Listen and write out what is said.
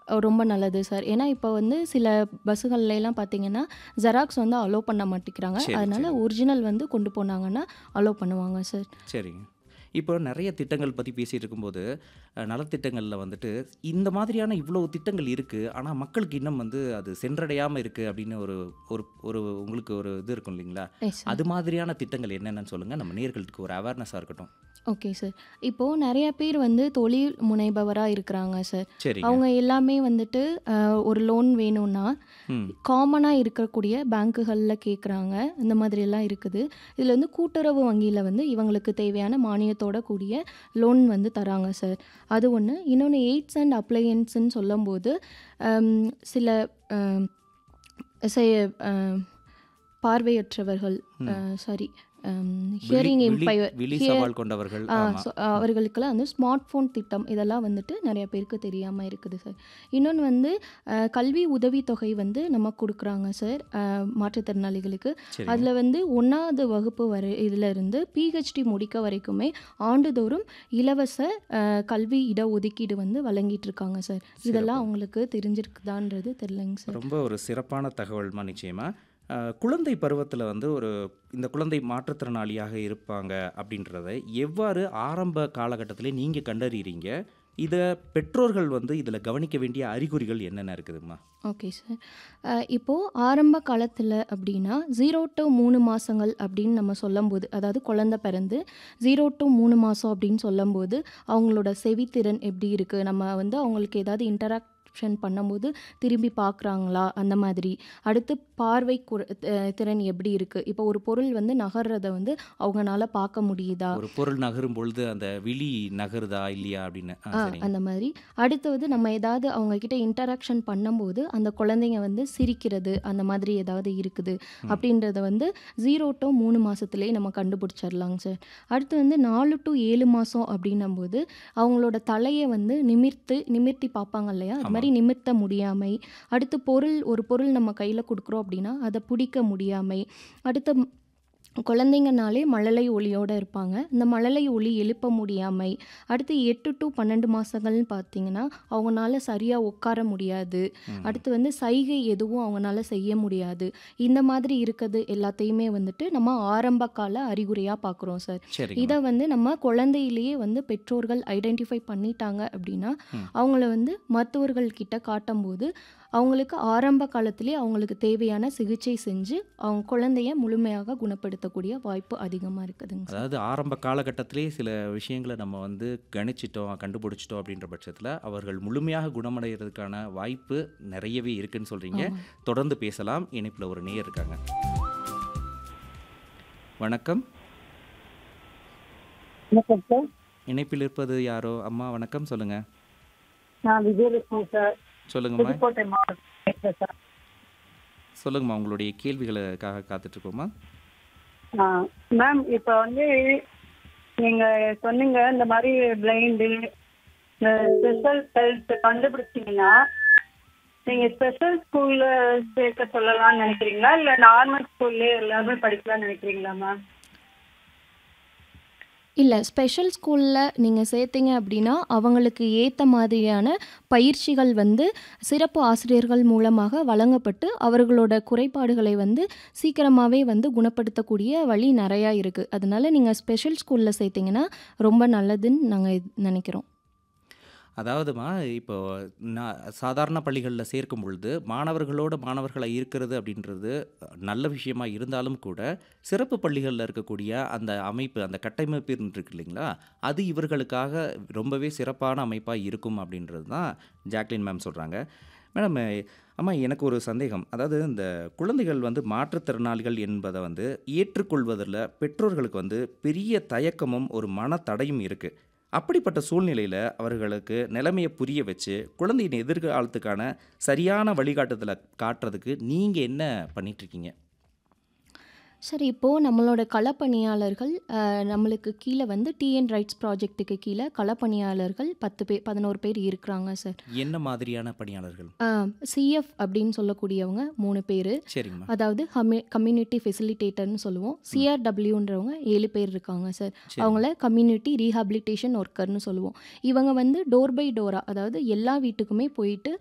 ரொம்ப நல்லது சார். ஏன்னா, இப்போ வந்து சில பஸ்ஸுகள்லலாம் பார்த்தீங்கன்னா, ஜெராக்ஸ் வந்து அலோ பண்ண மாட்டேங்கிறாங்க. சரி, அதனால சரி. ஒரிஜினல் வந்து கொண்டு போனாங்கன்னா, அலோ பண்ணுவாங்க சார். சரிங்க. இப்போ நெறைய திட்டங்கள் பத்தி பேசிட்டு இருக்கும்போது, அ நலத்திட்டங்கள்ல வந்துட்டு, இந்த மாதிரியான இவ்வளோ திட்டங்கள் இருக்கு. ஆனா, மக்களுக்கு இன்னும் வந்து அது சென்றடையாம இருக்கு அப்படின்னு ஒரு ஒரு ஒரு உங்களுக்கு ஒரு இது இருக்கும் இல்லைங்களா? Yes sir. அது மாதிரியான திட்டங்கள் என்னென்னன்னு சொல்லுங்க. நம்ம நேயர்களுக்கு ஒரு அவேர்னஸா இருக்கட்டும். Okay sir. இப்போ நெறைய பேர் வந்து தொழில் முனைபவரா இருக்கிறாங்க சார். சரிங்க. அவங்க எல்லாமே வந்துட்டு அ ஒரு லோன் வேணும்னா, ம். காமனா இருக்கக்கூடிய பேங்க்குகள்ல கேட்குறாங்க. இந்த மாதிரியெல்லாம் இருக்குது. இதில வந்து கூட்டுறவு வங்கியில வந்து இவங்களுக்கு தேவையான மானியத்தோட கூடிய லோன் வந்து தராங்க சார். அது ஒண்ணு. இன்னொன்னு எய்ட்ஸ் அண்ட் அப்ளையன்ஸ்ன்னு சொல்லும்போது, அம் சில அ செ அ பார்வையற்றவர்கள் அ ம். சாரி அம் விழி ஹியரிங் விழி இம்பைர் விழி ஹியர் சவால் கொண்டவர்கள். ஆ ஆமா. சொ அவர்களுக்கெல்லாம் வந்து ஸ்மார்ட் ஃபோன் திட்டம் இதெல்லாம் வந்துட்டு நெறைய பேருக்கு தெரியாம இருக்குது சார். இன்னொன்னு வந்து அ கல்வி உதவித்தொகை வந்து நமக்கு குடுக்குறாங்க சார். அ மாற்றுத்திறனாளிகளுக்கு. சரிங்க. அதில வந்து 1வது வகுப்பு வரை இதிலருந்து பிஹெச்டி முடிக்க வரைக்குமே ஆண்டுதோறும் இலவச அ கல்வி இட ஒதுக்கீடு வந்து வழங்கிட்டு இருக்காங்க சார். இதெல்லாம் சிறப்பு. அவங்களுக்கு தெரிஞ்சிருக்குதான்றது தெரியலங்க சார். ரொம்ப ஒரு சிறப்பான தகவல்மா நிச்சயமா. அ குழந்தை பருவத்தில வந்து ஒரு இந்த குழந்தை மாற்றுத்திறனாளியாக இருப்பாங்க அப்படின்றத எவ்வாறு ஆரம்ப காலகட்டத்திலே நீங்க கண்டறியறீங்க? இத பெற்றோர்கள் வந்து இதில கவனிக்க வேண்டிய அறிகுறிகள் என்னென்ன இருக்குதும்மா? Okay sir. அ இப்போ ஆரம்ப காலத்தில அப்படின்னா, 0 டூ 3 மாசங்கள் அப்படின்னு நம்ம சொல்லும்போது, அதாவது குழந்தை பிறந்து 0 டூ 3 மாசம் அப்படின்னு சொல்லும்போது, அவங்களோட செவித்திறன் எப்படி இருக்கு? நம்ம வந்து அவங்களுக்கு ஏதாவது இன்டராக்ஷன் பண்ணும்போது திரும்பி பார்க்குறாங்களா? அந்த மாதிரி. அடுத்து பார்வை குற அ திறன் எப்படி இருக்கு? இப்போ ஒரு பொருள் வந்து நகர்றத வந்து அவங்கனால பார்க்க முடியுதா? ஒரு பொருள் நகரும் பொழுது அந்த விழி நகருதா? இல்லையா? அப்படின்னு. ஆ ஆ சரிங்க. அந்த மாதிரி. அடுத்தது நம்ம ஏதாவது அவங்க கிட்ட இன்டராக்ஷன் பண்ணும்போது, அந்த குழந்தைங்க வந்து சிரிக்கிறது, அந்த மாதிரி ஏதாவது இருக்குது. ம். அப்படின்றத வந்து 0 டூ 3 மாசத்திலேயே நம்ம கண்டுபிடிச்சிடலாங்க சார். அடுத்து வந்து 4 டூ 7 மாசம் அப்படின்னும்போது, அவங்களோட தலைய வந்து நிமிர்த்து நிமிர்த்தி பார்ப்பாங்க இல்லையா? அது ஆமா. மாரி நிமிர்த்த முடியாமை. அடுத்து பொருள் ஒரு பொருள் நம்ம கையில குடுக்குறோம் அப்படின்னா, அத புடிக்க முடியாமை. அடுத்து ம் குழந்தைங்கனாலே மழலை ஒலியோட இருப்பாங்க. இந்த மழலை ஒலி எழுப்ப முடியாமை. அடுத்து 8 டூ 12 மாசங்கள்னு பார்த்தீங்கன்னா, அவங்கனால சரியா உட்கார முடியாது. ம். அடுத்து வந்து சைகை எதுவும் அவங்கனால செய்ய முடியாது. இந்த மாதிரி இருக்கது எல்லாத்தையுமே வந்துட்டு நம்ம ஆரம்ப கால அறிகுறியா பார்க்குறோம் சார். இத சரிங்கம்மா. வந்து நம்ம குழந்தையிலேயே வந்து பெற்றோர்கள் ஐடென்டிஃபை பண்ணிட்டாங்க அப்படின்னா, ம். அவங்கள வந்து மருத்துவர்கள் கிட்ட காட்டும்போது, அவங்களுக்கு ஆரம்ப காலத்திலேயே அவங்களுக்கு தேவையான சிகிச்சை செஞ்சு, அவங்க குழந்தைய முழுமையாக குணப்படுத்தக்கூடிய வாய்ப்பு அதிகமா இருக்குதுங்க சார். அதாவது ஆரம்ப காலகட்டத்திலே சில விஷயங்கள நம்ம வந்து கணிச்சிட்டோம், கண்டுபிடிச்சிட்டோம் அப்படின்ற பட்சத்தில, அவர்கள் முழுமையாக குணமடையறதுக்கான வாய்ப்பு நெறையவே இருக்குன்னு சொல்றீங்க. ஆமா. தொடர்ந்து பேசலாம். இணைப்பில ஒரு நேயர் இருக்காங்க. வணக்கம். வணக்கம் சார். இணைப்பில் இருப்பது யாரோ? அம்மா வணக்கம். சொல்லுங்க. நான் விஜயலட்சுமி சார். சொல்லுங்கம்மா. புதுக்கோட்டை மாவட்டம் பேசுறேன் சார். சொல்லுங்கம்மா. உங்களுடைய கேள்விகளுக்காக காத்துட்டு இருக்கோம்மா. ஆ, மேம் இப்ப வந்து நீங்க சொன்னீங்க இந்த மாதிரி பிளைண்டு இந்த ஸ்பெஷல் ஹெல்த் கண்டுபிடிச்சீங்கன்னா நீங்க ஸ்பெஷல் ஸ்கூல்ல சேர்க்க சொல்லலாம்னு நினைக்கிறீங்களா இல்ல நார்மல் ஸ்கூல்லே எல்லாமே படிக்கலாம்னு நினைக்கிறீங்களா மேம் இல்ல. ஸ்பெஷல் ஸ்கூல்ல நீங்க சேர்த்தீங்க அப்படின்னா, அவங்களுக்கு ஏத்த மாதிரியான பயிற்சிகள் வந்து சிறப்பு ஆசிரியர்கள் மூலமாக வழங்கப்பட்டு, அவர்களோட குறைபாடுகளை வந்து சீக்கிரமாவே வந்து குணப்படுத்தக்கூடிய வழி நெறையா இருக்கு. அதனால நீங்க ஸ்பெஷல் ஸ்கூல்ல சேர்த்தீங்கன்னா, ரொம்ப நல்லதுன்னு நாங்க நெனைக்கிறோம். அதாவதும்மா, இப்போ நான் சாதாரண பள்ளிகள்ல சேர்க்கும் பொழுது, மாணவர்களோட மாணவர்களா இருக்கிறது அப்படின்றது நல்ல விஷயமா இருந்தாலும் கூட, சிறப்பு பள்ளிகள்ல இருக்கக்கூடிய அந்த அமைப்பு, அந்த கட்டமைப்பு இருக்கு இல்லைங்களா? அது இவர்களுக்காக ரொம்பவே சிறப்பான அமைப்பா இருக்கும் அப்படின்றது தான் ஜாக்லின் மேம் சொல்றாங்க. மேடம், அம்மா எனக்கு ஒரு சந்தேகம். அதாவது இந்த குழந்தைகள் வந்து மாற்றுத்திறனாளிகள் என்பத வந்து ஏற்றுக்கொள்வதில பெற்றோர்களுக்கு வந்து பெரிய தயக்கமும், ஒரு மனத்தடையும் இருக்கு. அப்படிப்பட்ட சூழ்நிலையில அவர்களுக்கு நிலைமைய புரிய வச்சு, குழந்தையின் எதிர்காலத்துக்கான சரியான வழிகாட்டுதல காட்டுறதுக்கு நீங்க என்ன பண்ணிட்டுருக்கீங்க? சரி, இப்போ நம்மளோட களப்பணியாளர்கள் அ நம்மளுக்கு கீழ வந்து டிஎன் ரைட்ஸ் ப்ராஜெக்ட்டுக்கு கீழ களப்பணியாளர்கள் 10 பேர் 11 பேர் இருக்கிறாங்க சார். என்ன மாதிரியான பணியாளர்கள்? ஆ சிஎஃப் அப்படின்னு சொல்லக்கூடியவங்க 3 பேரு. சரிங்கம்மா. அதாவது ஹமி கம்யூனிட்டி ஃபெசிலிட்டேட்டர்ன்னு சொல்லுவோம். ம். சிஆர்டபிள்யூன்றவங்க 7 பேர் இருக்காங்க சார். சரிங்க. அவங்கள கம்யூனிட்டி ரீஹாபிலிட்டேஷன் ஒர்க்கர்ன்னு சொல்லுவோம். இவங்க வந்து டோர் பை டோரா அதாவது எல்லா வீட்டுக்குமே போயிட்டு